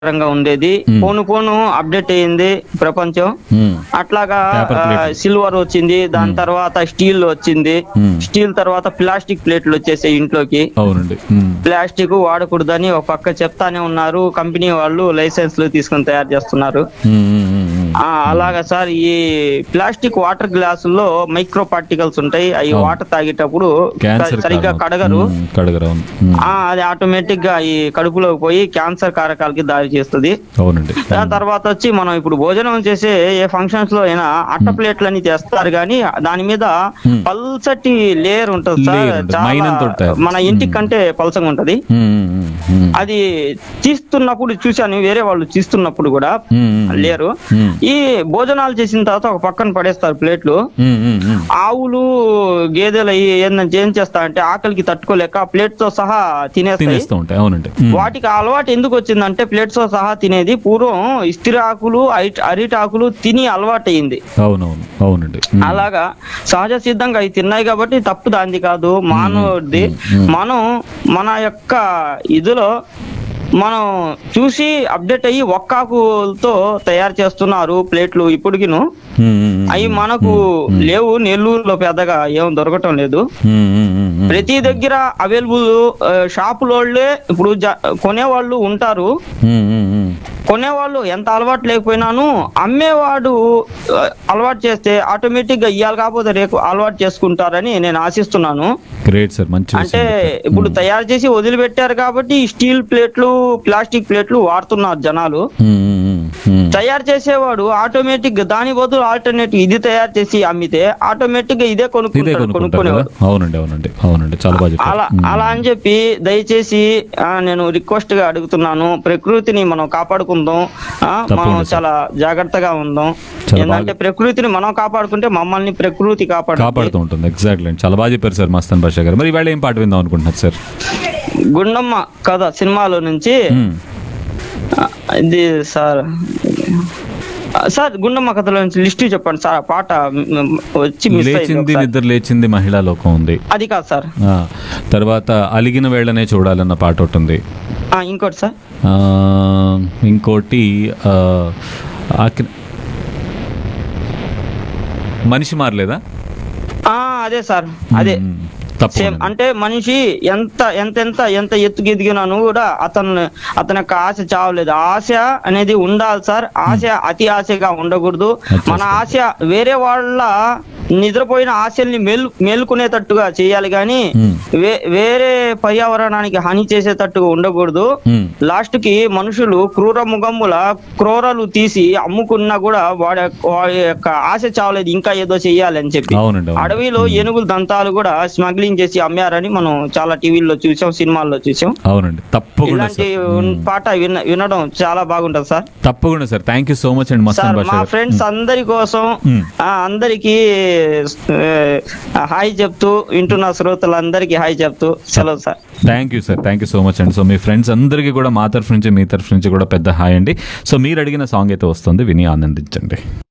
రంగా ఉండేది పోను పోను అప్డేట్ అయ్యింది ప్రపంచం ఉమ్, అట్లాగా Paper plate. సిల్వర్ వచ్చింది దాని తర్వాత స్టీల్ వచ్చింది Hmm. స్టీల్ తర్వాత ప్లాస్టిక్ ప్లేట్లు వచ్చేసాయి ఇంట్లోకి అవునండి ఉమ్, ప్లాస్టిక్ వాడకూడదని ఒక పక్క చెప్తానే ఉన్నారు కంపెనీ వాళ్ళు లైసెన్స్లు తీసుకొని తయారు చేస్తున్నారు ఉమ్, ఉమ్, ఉమ్, ఉమ్. ఆ అలాగా సార్ ఈ ప్లాస్టిక్ వాటర్ గ్లాసుల్లో మైక్రో పార్టికల్స్ ఉంటాయి అవి అవును. వాటర్ తాగేటప్పుడు క్యాన్సర్ సరిగ్గా కారణం. కడగరు ఉమ్, కడగరు అవును ఉమ్, ఆ అది ఆటోమేటిక్ గా ఈ కడుపులోకి పోయి క్యాన్సర్ కారకాలకి దారి చేస్తుంది అవునండి దాని తర్వాత వచ్చి మనం ఇప్పుడు భోజనం చేసే ఏ ఫంక్షన్స్ లో అయినా అట్ట ప్లేట్లని తెస్తారు కానీ దాని మీద Hmm. పల్చటి లేయర్ ఉంటుంది సార్ Layer ఉంటుంది. చాలా మైనంతో ఉంటారు. మన ఇంటికి కంటే పలసంగా ఉంటది ఉమ్, ఉమ్, ఉమ్, ఉమ్. అది తీస్తున్నప్పుడు చూశాను వేరే వాళ్ళు తీస్తున్నప్పుడు కూడా ఉమ్, ఉమ్, ఉమ్. లేరు ఉమ్, ఈ భోజనాలు చేసిన తర్వాత ఒక పక్కన పడేస్తారు ప్లేట్లు ఉమ్, ఉమ్, ఉమ్. ఆవులు గేదెలు అయ్యి ఏందంటే ఏం చేస్తా అంటే ఆకలికి తట్టుకోలేక ప్లేట్ తో సహా తినేస్తాయి తినేస్తూ ఉంటాయి అవునండి ఉమ్, వాటికి ఆ అలవాటు ఎందుకు వచ్చిందంటే ప్లేట్స్ తో సహా తినేది పూర్వం ఇస్తిరాకులు అరి- అరిటాకులు తిని అలవాటు అయింది అవునవును అవునండి ఉమ్, అలాగా సహజ సిద్ధంగా అవి తిన్నాయి కాబట్టి తప్పు దాంది కాదు మానవుడిది మనం మన యొక్క ఇదిలో మనం చూసి అప్డేట్ అయ్యి ఒక్కాకులతో తయారు చేస్తున్నారు ప్లేట్లు ఇప్పటికిను ఉమ్, ఉమ్, ఉమ్. అవి మనకు లేవు నెల్లూరులో పెద్దగా ఏం దొరకటం లేదు ఉమ్, ఉమ్, ఉమ్, ఉమ్. ప్రతి దగ్గర అవైలబుల్ షాపులోళ్ళే ఇప్పుడు జ- కొనేవాళ్ళు ఉంటారు ఉమ్, ఉమ్, ఉమ్. కొనేవాళ్ళు ఎంత అలవాటు లేకపోయినాను అమ్మేవాడు ఆ, అలవాటు చేస్తే ఆటోమేటిక్ గా ఇయ్యాలి కాకపోతే రేపు అలవాటు చేసుకుంటారని నేను ఆశిస్తున్నాను గ్రేట్ సార్ మంచి అంటే విషయం ఇప్పుడు తయారు చేసి వదిలిపెట్టారు కాబట్టి ఈ స్టీల్ ప్లేట్లు ప్లాస్టిక్ ప్లేట్లు వాడుతున్నారు జనాలు ఉమ్, ఉమ్, ఉమ్, ఉమ్. తయారు చేసేవాడు ఆటోమేటిక్ గా దాని బదులు ఆల్టర్నేటివ్ ఇది తయారు చేసి అమ్మితే ఆటోమేటిక్ గా ఇదే ఇదే కొనుక్కుంటాడు కొనుక్కుంటారు కదా కొనుక్కునేవాడు అవునండి అవునండి అవునండి చాలా బాగా చెప్పారు అలా అలా అని చెప్పి దయచేసి ఆ, నేను రిక్వెస్ట్ గా అడుగుతున్నాను ప్రకృతిని మనం కాపాడుకుందాం ఆ, మనం తప్పకుండా సార్. చాలా జాగ్రత్తగా ఉందాం చాలా ఏంటంటే ప్రకృతిని మనం కాపాడుకుంటే మమ్మల్ని ప్రకృతి కాపాడు కాపాడుతూ ఉంటుంది ఎగ్జాక్ట్లీ అండి చాలా బాగా చెప్పారు సార్ మస్తాన్ భాష గారు మరి ఇవాళ ఏం పాట విందాం అనుకుంటున్నారు సార్ గుండమ్మ కథ సినిమాలో నుంచి ఉమ్, ఆ, ఇది సార్ ఆ, సార్ గుండమ్మ కథలో నుంచి లిస్ట్ చెప్పండి సార్ ఆ పాట మ్, వచ్చి మిస్ అయింది లేచింది ఒకసారి. నిద్ర లేచింది మహిళా లోకం ఉంది అది కాదు సార్ ఆ, తర్వాత అలిగిన వేళనే చూడాలన్న పాట ఒకటి ఉంది ఆ, ఇంకోటి సార్ ఆ, ఇంకోటి ఆ, ఆకి- మనిషి మారలేదా ఆ, అదే సార్ అదే ఉమ్, సేమ్ తప్పకుండా అంటే మనిషి ఎంత ఎంత ఎంత ఎంత ఎత్తుకు ఎదిగినాను కూడా అతను అతని యొక్క ఆశ చావలేదు ఆశ అనేది ఉండాలి సార్ ఆశ అతి ఆశగా ఉండకూడదు మన ఆశ వేరే వాళ్ళ నిద్రపోయిన ఆశల్ని మేలు మేల్కొనేటట్టుగా చేయాలి కానీ ఉమ్, వే వేరే పర్యావరణానికి హాని చేసేటట్టుగా ఉండకూడదు ఉమ్, లాస్ట్ కి మనుషులు క్రూర ముఖముల క్రూరలు తీసి అమ్ముకున్నా కూడా వాడి వాడి యొక్క ఆశ చావలేదు ఇంకా ఏదో చెయ్యాలి అని చెప్పి అవునండి అవును అడవిలో ఏనుగుల దంతాలు కూడా స్మగ్లింగ్ చేసి అమ్మారని మనం చాలా టీవీల్లో చూసాం సినిమాల్లో చూసాం అవునండి తప్పకుండా ఇలాంటి సార్ ఉన్- పాట విన- వినడం చాలా బాగుంటది సార్ తప్పకుండా sir thank you so much అండి మస్తాన్ సార్ భాష మా గారు ఫ్రెండ్స్ అందరి కోసం మ్మ్. ఆ, అందరికి ఆ, హాయ్ చెప్తూ వింటున్న శ్రోతలందరికీ హాయ్ చెప్తూ సెలవు sir thank you sir thank you so much అండి సో మీ ఫ్రెండ్స్ అందరికీ కూడా మా తరఫు నుంచి మీ తరఫు నుంచి కూడా పెద్ద హాయ్ అండి సో మీరు అడిగిన సాంగ్ అయితే వస్తుంది విని ఆనందించండి